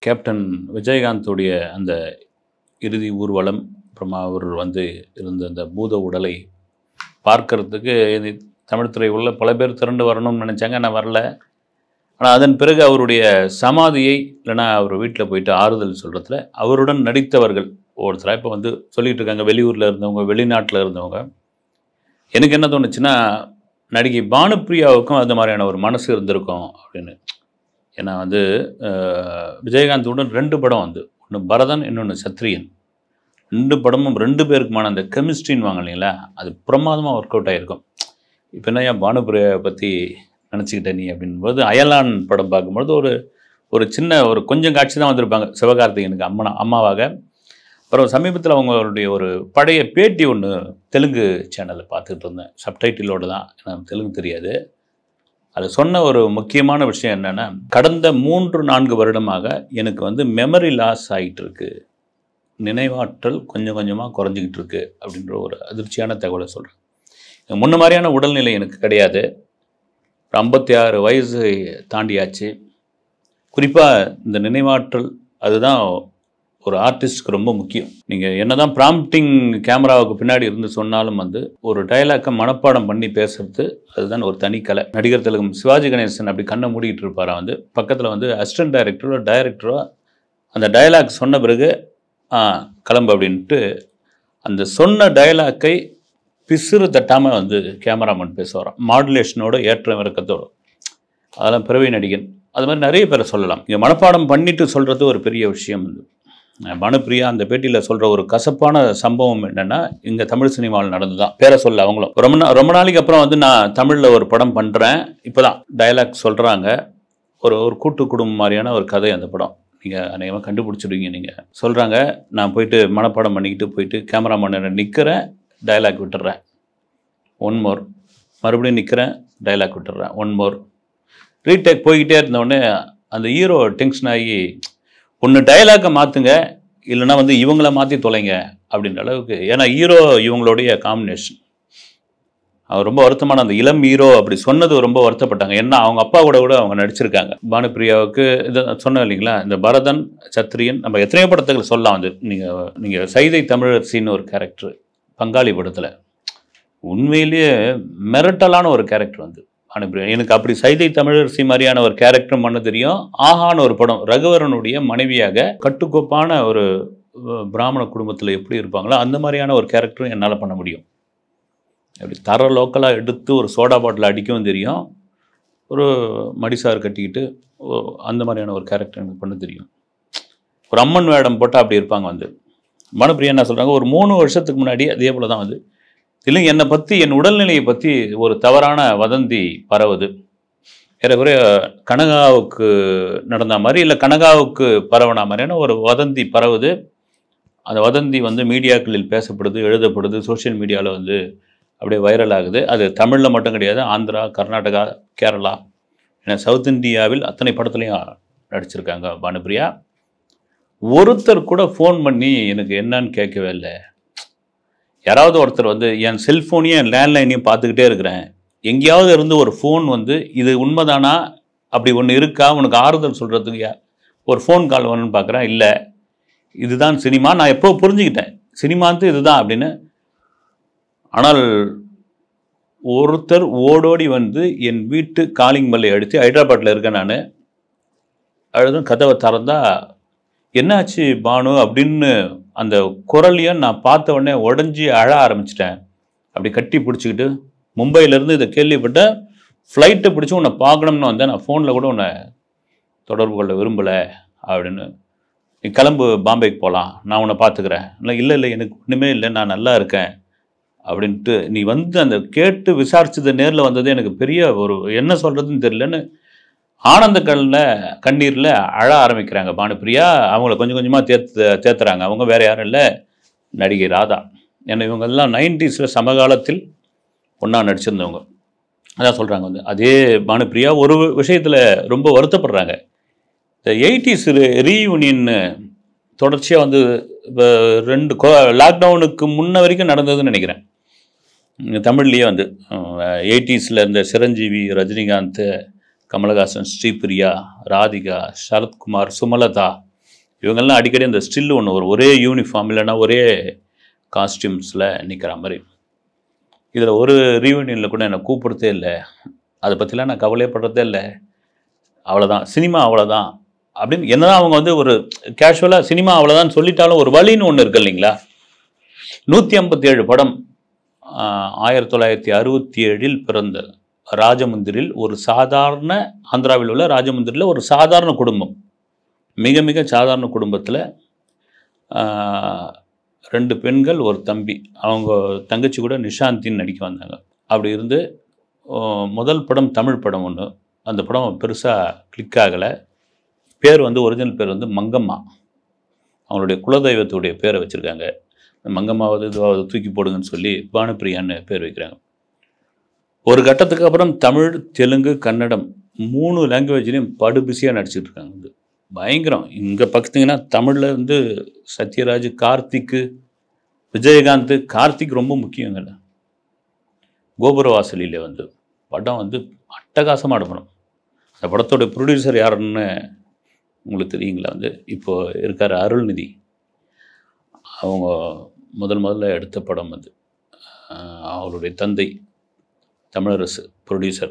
captain விஜயகாந்தோடைய அந்த இறுதி ஊர்வலம் அப்புறமா அவர் வந்து இருந்த அந்த பூத உடலை பார்க்கறதுக்கு இது தமிழ் துறை உள்ள பல பேர் திரண்டு வரணும்னு நினச்சாங்க நான் வரல ஆனால் அதன் பிறகு அவருடைய சமாதியை இல்லைன்னா அவர் வீட்டில் போயிட்டு ஆறுதல் சொல்கிறதுல அவருடன் நடித்தவர்கள் ஒருத்தராக இப்போ வந்து சொல்லிட்டு இருக்காங்க வெளியூரில் இருந்தவங்க வெளிநாட்டில் இருந்தவங்க எனக்கு என்ன தோணுச்சுன்னா நடிகை பானுப்பிரியாவுக்கும் அந்த மாதிரியான ஒரு மனசு இருந்திருக்கும் அப்படின்னு ஏன்னா வந்து அஹ், விஜயகாந்தோட ரெண்டு படம் வந்து ஒன்று பரதன் இன்னொன்று சத்ரியன் ரெண்டு படமும் ரெண்டு பேருக்குமான அந்த கெமிஸ்ட்ரின்னு வாங்க இல்லைங்களா அது பிரமாதமாக ஒர்க் அவுட் ஆகிருக்கும் இப்போ என்ன ஏன் பானுப்பிரியாவை பற்றி நினச்சிக்கிட்ட நீ அப்படின்போது அயலான் படம் பார்க்கும்பொழுது ஒரு ஒரு சின்ன ஒரு கொஞ்சம் காட்சி தான் வந்திருப்பாங்க சிவகார்த்திகேயனுக்கு அம்மனா அம்மாவாக அப்புறம் சமீபத்தில் அவங்களுடைய ஒரு பழைய பேட்டி ஒன்று தெலுங்கு சேனலில் பார்த்துட்டு இருந்தேன் சப்டைட்டிலோடு தான் எனக்கு தெலுங்கு தெரியாது அது சொன்ன ஒரு முக்கியமான விஷயம் என்னென்னா கடந்த மூன்று நான்கு வருடமாக எனக்கு வந்து மெமரி லாஸ் ஆகிட்டு இருக்கு நினைவாற்றல் கொஞ்சம் கொஞ்சமாக குறைஞ்சிக்கிட்டு இருக்கு அப்படின்ற ஒரு அதிர்ச்சியான தகவலை சொல்கிறேன் முன்ன மாதிரியான உடல்நிலை எனக்கு கிடையாது ஒரு ஐம்பத்தி ஆறு வயசு தாண்டியாச்சு குறிப்பாக இந்த நினைவாற்றல் அதுதான் ஒரு ஆர்டிஸ்ட்க்கு ரொம்ப முக்கியம் நீங்கள் என்னதான் ப்ராம்ப்டிங் கேமராவுக்கு பின்னாடி இருந்து சொன்னாலும் வந்து ஒரு டயலாக்கை மனப்பாடம் பண்ணி பேசுறது அதுதான் ஒரு தனி கலை நடிகர் திலகம் சிவாஜி கணேசன் அப்படி கண்ணை மூடிட்டு இருப்பாரா வந்து பக்கத்தில் வந்து அசிஸ்டன்ட் டைரக்டரோ டைரக்டரோ அந்த டயலாக் சொன்ன பிறகு ஆ கிளம்பு அப்படின்ட்டு அந்த சொன்ன டயலாக்கை பிசுறு தட்டாமல் வந்து கேமராமேன் பேச வரோம் மாடுலேஷனோட ஏற்றம் இறக்கத்தோட அதெல்லாம் பிறவி நடிகன் அது மாதிரி நிறைய பேரை சொல்லலாம் இங்கே மனப்பாடம் பண்ணிட்டு சொல்கிறது ஒரு பெரிய விஷயம் வந்து அஹ் பானுப்பிரியா அந்த பேட்டியில் சொல்கிற ஒரு கசப்பான சம்பவம் என்னென்னா இங்கே தமிழ் சினிமாவில் நடந்து தான் பேரை சொல்ல அவங்களும் ரொம்ப நா- ரொம்ப நாளைக்கு அப்புறம் வந்து நான் தமிழில் ஒரு படம் பண்ணுறேன் இப்போ தான் டயலாக் சொல்கிறாங்க ஒரு ஒரு கூட்டு குடும்பம் மாதிரியான ஒரு கதை அந்த படம் நீங்கள் அநேகமாக கண்டுபிடிச்சிடுவீங்க நீங்கள் சொல்கிறாங்க நான் போயிட்டு மனப்பாடம் பண்ணிக்கிட்டு போயிட்டு கேமராமேன் நிற்கிறேன் டயலாக் விட்டுறேன் ஒன் மோர் மறுபடியும் நிற்கிறேன் டயலாக் விட்டுறேன் ஒன் மோர் ரீடேக் போய்கிட்டே இருந்தோடனே அந்த ஹீரோ டென்ஷன் ஆகி ஒன்று டயலாக்கை மாற்றுங்க இல்லைன்னா வந்து இவங்கள மாற்றி தொலைங்க அப்படின்ற அளவுக்கு ஏன்னா ஹீரோ இவங்களுடைய காம்பினேஷன் அவர் ரொம்ப வருத்தமான அந்த இளம் ஹீரோ அப்படி சொன்னது ரொம்ப வருத்தப்பட்டாங்க ஏன்னா அவங்க அப்பா கூட கூட அவங்க நடிச்சிருக்காங்க பானுப்பிரியாவுக்கு இது சொன்னேன் இல்லைங்களா இந்த பரதன் சத்திரியன் நம்ம எத்தனையோ படத்துக்கு சொல்லலாம் வந்து நீங்கள் நீங்கள் சைதை தமிழரசின்னு ஒரு கேரக்டர் பங்காளி படத்தில் உண்மையிலேயே மிரட்டலான ஒரு கேரக்டர் வந்து பானுப்பிரியா எனக்கு அப்படி சைதை தமிழரசி மாதிரியான ஒரு கேரக்டர் பண்ண தெரியும் ஆஹான்னு ஒரு படம் ரகுவரனுடைய மனைவியாக கட்டுக்கோப்பான ஒரு அஹ், பிராமண குடும்பத்தில் எப்படி இருப்பாங்களோ அந்த மாதிரியான ஒரு கேரக்டரும் என்னால் பண்ண முடியும் அப்படி தர லோக்கலாக எடுத்து ஒரு சோடா பாட்டில் அடிக்கவும் தெரியும் ஒரு மடிசார் கட்டிக்கிட்டு ஓ- அந்த மாதிரியான ஒரு கேரக்டர் எனக்கு பண்ண தெரியும் ஒரு அம்மன் வேடம் போட்டால் அப்படி இருப்பாங்க வந்து மனுப்பிரியா என்ன சொல்கிறாங்க ஒரு மூணு வருஷத்துக்கு முன்னாடி அதே போல் தான் வந்து இல்லை என்னை பற்றி என் உடல்நிலையை பற்றி ஒரு தவறான வதந்தி பரவுது ஏறக்குறைய கனகாவுக்கு நடந்த மாதிரி இல்லை கனகாவுக்கு பரவன மாதிரியான ஒரு வதந்தி பரவுது அந்த வதந்தி வந்து மீடியாக்களில் பேசப்படுது எழுதப்படுது சோஷியல் மீடியாவில் வந்து அப்படியே வைரல் ஆகுது அது தமிழில் மட்டும் கிடையாது ஆந்திரா கர்நாடகா கேரளா ஏன்னா சவுத் இந்தியாவில் அத்தனை படத்துலையும் நடிச்சிருக்காங்க பானுப்பிரியா ஒருத்தர் கூட ஃபோன் பண்ணி எனக்கு என்னன்னு கேட்கவே இல்லை யாராவது ஒருத்தர் வந்து என் செல்ஃபோனையும் என் லேண்ட்லைனையும் பார்த்துக்கிட்டே இருக்கிறேன் எங்கேயாவது இருந்து ஒரு ஃபோன் வந்து இது உண்மைதானா அப்படி ஒன்று இருக்கா உனக்கு ஆறுதல் சொல்கிறதுக்கு யா- ஒரு ஃபோன் கால் வேணும்னு பார்க்குறேன் இல்லை இதுதான் சினிமா நான் எப்போ புரிஞ்சுக்கிட்டேன் சினிமாந்து இதுதான் அப்படின்னு ஆனால் ஒருத்தர் ஓடோடி வந்து என் வீட்டு காலிங் பல்லை அடித்து ஹைதராபாத்தில் இருக்கேன் நான் அழுதும் கதவை திறந்தா என்னாச்சு பானு அப்படின்னு அந்த குரலையும் நான் பார்த்த உடனே உடஞ்சி அழ ஆரம்பிச்சிட்டேன் அப்படி கட்டி பிடிச்சிக்கிட்டு மும்பையிலேருந்து இதை கேள்விப்பட்ட ஃப்ளைட்டை பிடிச்சி உன்னை பார்க்கணும்னு வந்தேன் நான் ஃபோனில் கூட உன்னை தொடர்பு கொள்ள விரும்பலை அப்படின்னு நீ கிளம்பு பாம்பேக்கு போகலாம் நான் உன்னை பார்த்துக்கிறேன் இல்லை இல்லை இல்லை எனக்கு ஒன்றுமே இல்லை நான் நல்லா இருக்கேன் அப்படின்ட்டு நீ வந்து அந்த கேட்டு விசாரிச்சது நேரில் வந்தது எனக்கு பெரிய ஒரு என்ன சொல்கிறதுன்னு தெரியலன்னு ஆனந்த கண்ணில் கண்ணீரில் அழ ஆரம்பிக்கிறாங்க பானுப்பிரியா அவங்கள கொஞ்சம் கொஞ்சமாக தேத்து தேத்துறாங்க அவங்க வேற யாரும் இல்லை நடிகை ராதா ஏன்னா இவங்கெல்லாம் நைன்டிஸில் சமகாலத்தில் ஒன்றா நடிச்சிருந்தவங்க அதான் சொல்கிறாங்க வந்து அதே பானுப்பிரியா ஒரு விஷயத்தில் ரொம்ப வருத்தப்படுறாங்க இந்த எயிட்டிஸ் ரீயூனியன் தொடர்ச்சியாக வந்து இப்போ ரெண்டு லாக்டவுனுக்கு முன்ன வரைக்கும் நடந்ததுன்னு நினைக்கிறேன் இங்க தமிழ்லேயே வந்து எயிட்டிஸில் இருந்த சிரஞ்சீவி ரஜினிகாந்த் கமலஹாசன் ஸ்ரீபிரியா ராதிகா சரத்குமார் சுமலதா இவங்கெல்லாம் அடிக்கடி அந்த ஸ்டில் ஒன்று ஒரு ஒரே யூனிஃபார்ம் இல்லைன்னா ஒரே காஸ்டியூம்ஸில் நிற்கிற மாதிரி இதில் ஒரு ரீயூனியனில் கூட என்னை கூப்பிடுறதே இல்லை அதை பற்றிலாம் நான் கவலையப்படுறதே இல்லை அவ்வளோதான் சினிமா அவ்வளோதான் அப்படின்னு என்னதான் அவங்க வந்து ஒரு கேஷுவலாக சினிமா அவ்வளோதான் சொல்லிட்டாலும் ஒரு வழின்னு ஒன்று இருக்கு இல்லைங்களா நூற்றி ஐம்பத்தி ஏழு படம் ஆஹ், ஆயிரத்தி தொள்ளாயிரத்தி அறுபத்தி ஏழில் பிறந்த ராஜமுந்திரில் ஒரு சாதாரண ஆந்திராவில் உள்ள ராஜமுந்திரியில் ஒரு சாதாரண குடும்பம் மிக மிக சாதாரண குடும்பத்தில் ரெண்டு பெண்கள் ஒரு தம்பி அவங்க தங்கச்சி கூட நிஷாந்தின்னு நடிக்க வந்தாங்க அப்படி இருந்து ஆஹ், முதல் படம் தமிழ் படம் ஒன்று அந்த படம் பெருசாக கிளிக் ஆகலை பேர் வந்து ஒரிஜினல் பேர் வந்து மங்கம்மா அவங்களுடைய குலதெய்வத்துடைய பேரை வச்சுருக்காங்க மங்கம்மாவது இதுவாவது தூக்கி போடுங்கன்னு சொல்லி பானுப்பிரியான்னு பேர் வைக்கிறாங்க ஒரு கட்டத்துக்கு அப்புறம் தமிழ் தெலுங்கு கன்னடம் மூணு லாங்குவேஜ்லேயும் படு பிஸியாக நடிச்சிட்டு இருக்காங்க வந்து பயங்கரம் இங்கே பார்த்தீங்கன்னா தமிழில் வந்து சத்யராஜ் கார்த்திக்கு விஜயகாந்த் கார்த்திக் ரொம்ப முக்கியங்கல்ல கோபுரவாசலியில் வந்து படம் வந்து அட்டகாசமான படம் அந்த படத்தோட ப்ரொடியூசர் யாருன்னு உங்களுக்கு தெரியுங்களா வந்து இப்போ இருக்கார் அருள்நிதி அவங்க முதல் முதல்ல எடுத்த படம் அது ஆஹ் அவருடைய தந்தை தமிழரசு ப்ரொடியூசர்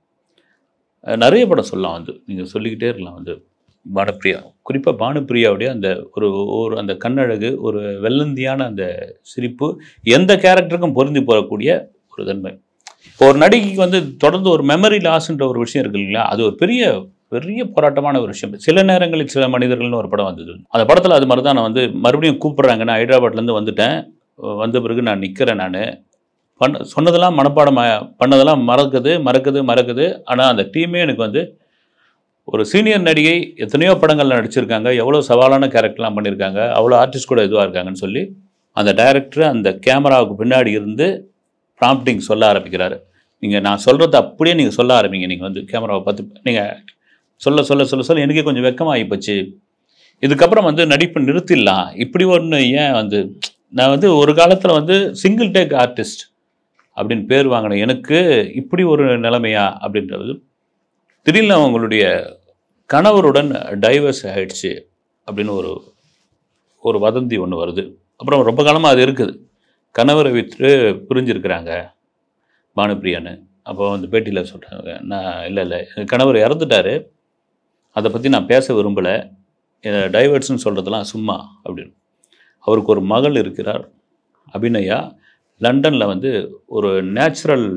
நிறைய படம் சொல்லலாம் வந்து நீங்கள் சொல்லிக்கிட்டே இருக்கலாம் வந்து பானுப்பிரியா குறிப்பாக பானுப்பிரியாவுடைய அந்த ஒரு ஒரு அந்த கண்ணழகு ஒரு வெள்ளந்தியான அந்த சிரிப்பு எந்த கேரக்டருக்கும் பொருந்தி போகக்கூடிய ஒரு தன்மை இப்போ ஒரு நடிகைக்கு வந்து தொடர்ந்து ஒரு மெமரி லாஸ்ன்ற ஒரு விஷயம் இருக்கு இல்லைங்களா அது ஒரு பெரிய பெரிய போராட்டமான ஒரு விஷயம் சில நேரங்களில் சில மனிதர்கள்னு ஒரு படம் வந்தது அந்த படத்தில் அது மாதிரி தான் நான் வந்து மறுபடியும் கூப்பிட்றாங்க நான் ஹைதராபாத்லேருந்து வந்துட்டேன் வந்த பிறகு நான் நிற்கிறேன் நான் பண்ண சொன்னதெல்லாம் மனப்பாடம் ஆ- பண்ணதெல்லாம் மறக்குது மறக்குது மறக்குது ஆனால் அந்த டீமே எனக்கு வந்து ஒரு சீனியர் நடிகை எத்தனையோ படங்களில் நடிச்சிருக்காங்க எவ்வளோ சவாலான கேரக்டர்லாம் பண்ணியிருக்காங்க அவ்வளோ ஆர்டிஸ்ட் கூட இதுவாக இருக்காங்கன்னு சொல்லி அந்த டைரக்டர் அந்த கேமராவுக்கு பின்னாடி இருந்து ப்ராம்ப்டிங் சொல்ல ஆரம்பிக்கிறாரு நீங்கள் நான் சொல்கிறத அப்படியே நீங்கள் சொல்ல ஆரம்பிங்க நீங்கள் வந்து கேமராவை பார்த்து நீங்கள் சொல்ல சொல்ல சொல்ல சொல்ல எனக்கே கொஞ்சம் வெக்கமாகி போச்சு இதுக்கப்புறம் வந்து நடிப்பை நிறுத்திடலாம் இப்படி ஒன்று ஏன் வந்து நான் வந்து ஒரு காலத்தில் வந்து சிங்கிள் டேக் ஆர்டிஸ்ட் அப்படின்னு பேர் வாங்கினேன் எனக்கு இப்படி ஒரு நிலைமையா அப்படின்றது திடீர்னு அவங்களுடைய கணவருடன் டைவர்ஸ் ஆயிடுச்சு அப்படின்னு ஒரு ஒரு வதந்தி ஒன்று வருது அப்புறம் ரொம்ப காலமாக அது இருக்குது கணவரை விற்று பிரிஞ்சிருக்கிறாங்க பானுப்பிரியான்னு அப்போ வந்து பேட்டியில் சொல்கிறாங்க நான் இல்லை இல்லை எங்கள் கணவர் இறந்துட்டாரு அதை பற்றி நான் பேச விரும்பலை டைவர்ட்ஸ்னு சொல்கிறதெல்லாம் சும்மா அப்படின்னு அவருக்கு ஒரு மகள் இருக்கிறார் அபிநயா லண்டனில் வந்து ஒரு நேச்சுரல்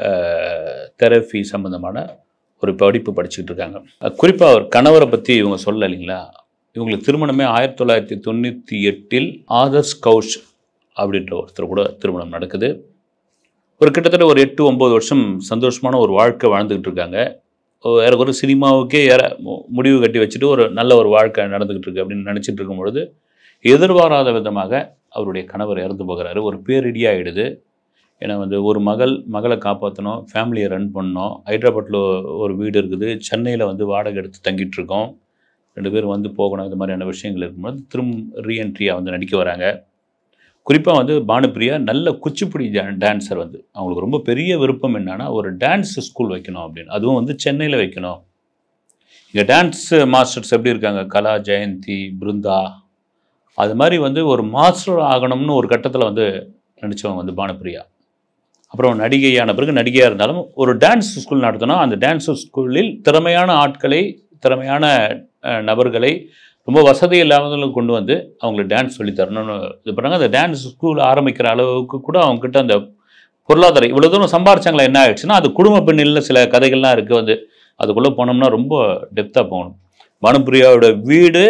தெரபி சம்மந்தமான ஒரு படிப்பு படிச்சுட்டு இருக்காங்க குறிப்பாக அவர் கணவரை பற்றி இவங்க சொல்ல இல்லைங்களா இவங்களுக்கு திருமணமே ஆயிரத்தி தொள்ளாயிரத்தி தொண்ணூற்றி எட்டில் ஆதர்ஸ் கவுஷ் அப்படின்ற ஒருத்தர் கூட திருமணம் நடக்குது ஒரு கிட்டத்தட்ட ஒரு எட்டு ஒம்பது வருஷம் சந்தோஷமான ஒரு வாழ்க்கை வாழ்ந்துக்கிட்டு இருக்காங்க வேற ஒரு சினிமாவுக்கே ஏற மு- முடிவு கட்டி வச்சுட்டு ஒரு நல்ல ஒரு வாழ்க்கை நடந்துக்கிட்டு இருக்கு அப்படின்னு நினச்சிட்டு இருக்கும் பொழுது எதிர்பாராத விதமாக அவருடைய கணவர் இறந்து போகிறாரு ஒரு பேரிடி ஆகிடுது ஏன்னா வந்து ஒரு மகள் மகளை காப்பாற்றணும் ஃபேமிலியை ரன் பண்ணணும் ஹைதராபாத்தில் ஒரு வீடு இருக்குது சென்னையில் வந்து வாடகை எடுத்து தங்கிட்டு இருக்கோம் ரெண்டு பேரும் வந்து போகணும் இது மாதிரியான விஷயங்கள் இருக்கும்போது திரும்ப ரீஎன்ட்ரியாக வந்து நடிக்க வராங்க குறிப்பாக வந்து பானுப்பிரியா நல்ல குச்சிப்புடி டான்ஸர் வந்து அவங்களுக்கு ரொம்ப பெரிய விருப்பம் என்னன்னா ஒரு டான்ஸ் ஸ்கூல் வைக்கணும் அப்படின்னு அதுவும் வந்து சென்னையில் வைக்கணும் இங்கே டான்ஸ் மாஸ்டர்ஸ் எப்படி இருக்காங்க கலா ஜெயந்தி பிருந்தா அது மாதிரி வந்து ஒரு மாஸ்டர் ஆகணும்னு ஒரு கட்டத்தில் வந்து நடித்தவங்க வந்து பானுப்பிரியா அப்புறம் நடிகையான பிறகு நடிகையாக இருந்தாலும் ஒரு டான்ஸ் ஸ்கூல் நடத்தணும் அந்த டான்ஸ் ஸ்கூலில் திறமையான ஆட்களை திறமையான அஹ், நபர்களை ரொம்ப வசதி இல்லாதவங்களுக்கு கொண்டு வந்து அவங்களுக்கு டான்ஸ் சொல்லி தரணும்னு இது பண்ணாங்க அந்த டான்ஸ் ஸ்கூல் ஆரம்பிக்கிற அளவுக்கு கூட அவங்கக்கிட்ட அந்த பொருளாதாரம் இவ்வளோ தூரம் சம்பாரிச்சாங்களா என்ன ஆயிடுச்சுன்னா அது குடும்ப பெண்ணில் சில கதைகள்லாம் இருக்குது வந்து அதுக்குள்ளே போனோம்னா ரொம்ப டெப்த்தாக போகணும் பானுப்பிரியாவோட வீடு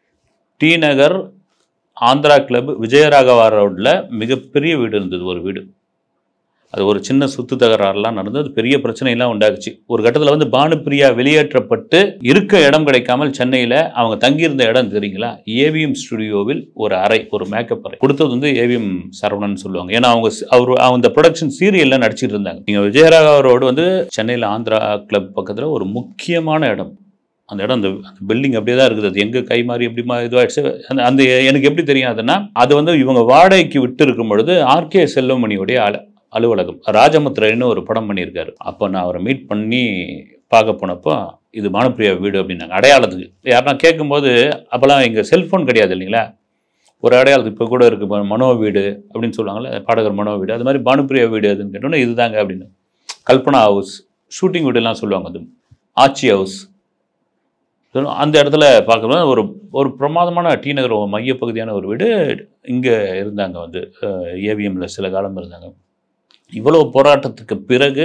டி நகர் ஆந்திரா கிளப் விஜயராகவா ரோட்டில் மிகப்பெரிய வீடு இருந்தது ஒரு வீடு அது ஒரு சின்ன சொத்து தகராறுலாம் நடந்து அது பெரிய பிரச்சனையெல்லாம் உண்டாக்குச்சு ஒரு கட்டத்தில் வந்து பானுப்பிரியா வெளியேற்றப்பட்டு இருக்க இடம் கிடைக்காமல் சென்னையில் அவங்க தங்கியிருந்த இடம் தெரியுங்களா ஏவிஎம் ஸ்டுடியோவில் ஒரு அறை ஒரு மேக்கப் அறை கொடுத்தது வந்து ஏவிஎம் சரவணன் சொல்லுவாங்க ஏன்னா அவங்க சி- அவர் அந்த ப்ரொடக்ஷன் சீரியலில் நடிச்சிட்டு இருந்தாங்க நீங்கள் விஜயராகவா ரோடு வந்து சென்னையில் ஆந்திரா கிளப் பக்கத்தில் ஒரு முக்கியமான இடம் அந்த இடம் அந்த அந்த பில்டிங் அப்படியே தான் இருக்குது அது எங்கே கை மாறி எப்படி மா இதுவாகிடுச்சு அந்த அந்த எனக்கு எப்படி தெரியாதுன்னா அது வந்து இவங்க வாடகைக்கு விட்டு இருக்கும் பொழுது ஆர்கே செல்வமணியுடைய அல அலுவலகம் ராஜமுத்திரைன்னு ஒரு படம் பண்ணியிருக்காரு அப்போ நான் அவரை மீட் பண்ணி பார்க்க போனப்போ இது பானுப்பிரியா வீடு அப்படின்னாங்க அடையாளத்துக்கு யாருன்னா கேட்கும்போது அப்போல்லாம் இங்கே செல்ஃபோன் கிடையாது இல்லைங்களா ஒரு அடையாளத்துக்கு இப்போ கூட இருக்குது இப்போ மனோ வீடு அப்படின்னு சொல்லுவாங்கல்ல பாடகர் மனோ வீடு அது மாதிரி பானுப்பிரியா வீடு அதுன்னு கேட்டோன்னே இதுதாங்க அப்படின்னு கல்பனா ஹவுஸ் ஷூட்டிங் வீடுலாம் சொல்லுவாங்க அது ஆச்சி ஹவுஸ் அந்த இடத்துல பார்க்கும்போது ஒரு ஒரு பிரமாதமான டி நகர் மையப்பகுதியான ஒரு வீடு இங்கே இருந்தாங்க வந்து ஏவிஎம்மில் சில காலம் இருந்தாங்க இவ்வளோ போராட்டத்துக்கு பிறகு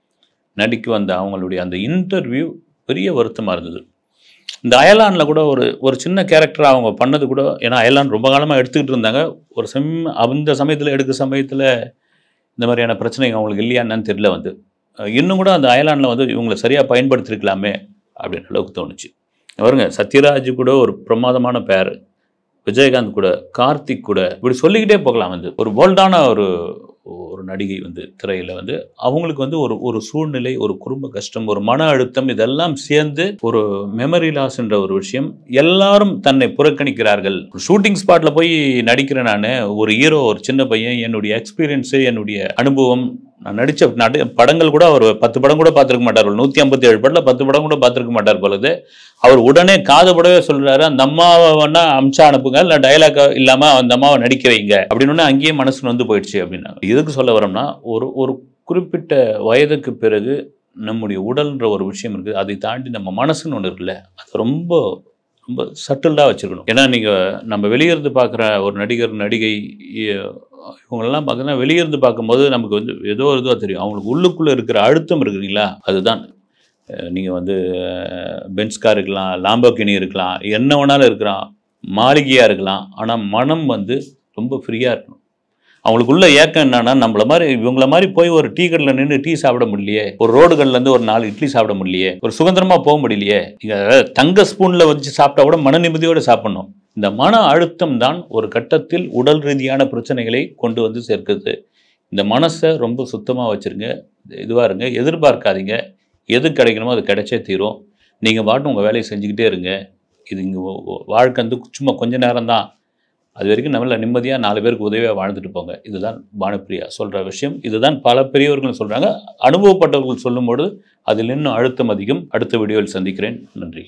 நடிக்க வந்த அவங்களுடைய அந்த இன்டர்வியூ பெரிய வருத்தமாக இருந்தது இந்த அயலானில் கூட ஒரு ஒரு சின்ன கேரக்டர் அவங்க பண்ணது கூட ஏன்னா அயலான் ரொம்ப காலமாக எடுத்துக்கிட்டு இருந்தாங்க ஒரு சம் அந்த சமயத்தில் எடுக்க சமயத்தில் இந்த மாதிரியான பிரச்சனைங்க அவங்களுக்கு இல்லையா என்னன்னு தெரியல வந்து அஹ் இன்னும் கூட அந்த அயலானில் வந்து இவங்களை சரியாக பயன்படுத்திருக்கலாமே அப்படின்ற அளவுக்கு தோணுச்சு பாருங்க சத்யராஜ் கூட ஒரு பிரமாதமான பேர் விஜயகாந்த் கூட கார்த்திக் கூட இப்படி சொல்லிக்கிட்டே போகலாம் வந்து ஒரு போல்டான ஒரு ஒரு நடிகை வந்து திரையில் வந்து அவங்களுக்கு வந்து ஒரு ஒரு சூழ்நிலை ஒரு குடும்ப கஷ்டம் ஒரு மன அழுத்தம் இதெல்லாம் சேர்ந்து ஒரு மெமரி லாஸ்ன்ற ஒரு விஷயம் எல்லாரும் தன்னை புறக்கணிக்கிறார்கள் ஷூட்டிங் ஸ்பாட்டில் போய் நடிக்கிறேன் நான் ஒரு ஹீரோ ஒரு சின்ன பையன் என்னுடைய எக்ஸ்பீரியன்ஸு என்னுடைய அனுபவம் நான் நடித்த நடி படங்கள் கூட அவர் பத்து படம் கூட பார்த்துருக்க மாட்டார் ஒரு நூற்றி ஐம்பத்தி ஏழு படத்தில் பத்து படம் கூட பார்த்துருக்க மாட்டார் பொழுது அவர் உடனே காதுபடவே சொல்றாரு அந்த அம்மாவை வேணா அமிச்சா அனுப்புங்க இல்லை டைலாக் இல்லாமல் அந்த அம்மாவை நடிக்க வைங்க அப்படின்னு அங்கேயே மனசு வந்து போயிடுச்சு அப்படின்னா எதுக்கு சொல்ல வரோம்னா ஒரு ஒரு குறிப்பிட்ட வயதுக்கு பிறகு நம்முடைய உடல்ன்ற ஒரு விஷயம் இருக்குது அதை தாண்டி நம்ம மனசுன்னு ஒன்று இருக்குல்ல அது ரொம்ப ரொம்ப சட்டில்டாக வச்சுருக்கணும் ஏன்னா நீங்கள் நம்ம வெளியிருந்து பார்க்குற ஒரு நடிகர் நடிகை இ- இவங்களெல்லாம் பார்த்தீங்கன்னா வெளியிருந்து பார்க்கும்போது நமக்கு வந்து ஏதோ ஒரு இதுவாக தெரியும் அவங்களுக்கு உள்ளுக்குள்ளே இருக்கிற அழுத்தம் இருக்குங்களா அதுதான் நீங்கள் வந்து பென்ஸ் கார் இருக்கலாம் லாம்போகினி இருக்கலாம் என்ன வேணாலும் இருக்கலாம் மாளிகையாக இருக்கலாம் ஆனால் மனம் வந்து ரொம்ப ஃப்ரீயாக இருக்கணும் அவங்களுக்குள்ள ஏக்கம் என்னன்னா நம்மள மாதிரி இவங்கள மாதிரி போய் ஒரு டீ கடையில் நின்று டீ சாப்பிட முடியலையே ஒரு ரோடுகள்ல இருந்து ஒரு நாலு இட்லி சாப்பிட முடியலையே ஒரு சுதந்திரமா போக முடியலையே நீங்க தங்க ஸ்பூன்ல வச்சு சாப்பிட்டா கூட மன நிம்மதியோட சாப்பிடணும் இந்த மன அழுத்தம் தான் ஒரு கட்டத்தில் உடல் ரீதியான பிரச்சனைகளை கொண்டு வந்து சேர்க்குது இந்த மனசை ரொம்ப சுத்தமாக வச்சுருங்க இதுவாக இருங்க எதிர்பார்க்காதீங்க எது கிடைக்கணுமோ அது கிடைச்சே தீரும் நீங்கள் பாட்டு உங்கள் வேலையை செஞ்சுக்கிட்டே இருங்க இது இங்கே வாழ்க்கை வந்து சும்மா கொஞ்ச நேரம் தான் அது வரைக்கும் நம்மள நிம்மதியாக நாலு பேருக்கு உதவியாக வாழ்ந்துட்டு போங்க இதுதான் பானுப்பிரியா சொல்கிற விஷயம் இதுதான் பல பெரியவர்கள் சொல்கிறாங்க அனுபவப்பட்டவர்கள் சொல்லும்போது அதில் இன்னும் அழுத்தம் அதிகம் அடுத்த வீடியோவில் சந்திக்கிறேன் நன்றி